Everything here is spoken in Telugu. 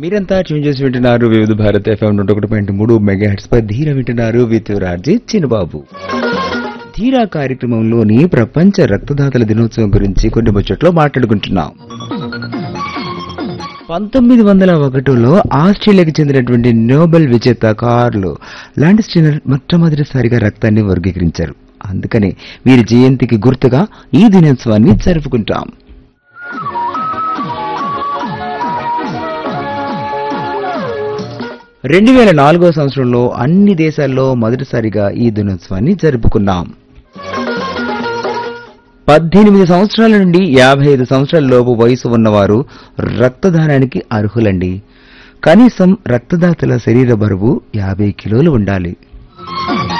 మీరంతా ట్యూన్ చేసి వింటున్నారు వివిధ భారత్ ఎఫ్ఎం నూట ఒకటి పాయింట్ మూడు మెగా హెడ్స్ పై ధీర వింటున్నారు విత్ రాజీ చిన్నబాబు ధీరా కార్యక్రమంలోని ప్రపంచ రక్తదాతల దినోత్సవం గురించి కొన్ని ముచ్చట్లో మాట్లాడుకుంటున్నాం పంతొమ్మిది వందల ఒకటిలో ఆస్ట్రేలియాకి చెందినటువంటి నోబెల్ విజేత కార్లు లాండ్స్టీనర్ మొట్టమొదటిసారిగా రక్తాన్ని వర్గీకరించారు అందుకనే వీరి జయంతికి గుర్తుగా ఈ దినోత్సవాన్ని జరుపుకుంటాం రెండు వేల నాలుగో సంవత్సరంలో అన్ని దేశాల్లో మొదటిసారిగా ఈ దినోత్సవాన్ని జరుపుకున్నాం పద్దెనిమిది సంవత్సరాల నుండి యాభై ఐదు సంవత్సరాల లోపు వయసు ఉన్నవారు రక్తదానానికి అర్హులండి కనీసం రక్తదాతల శరీర బరువు యాభై కిలోలు ఉండాలి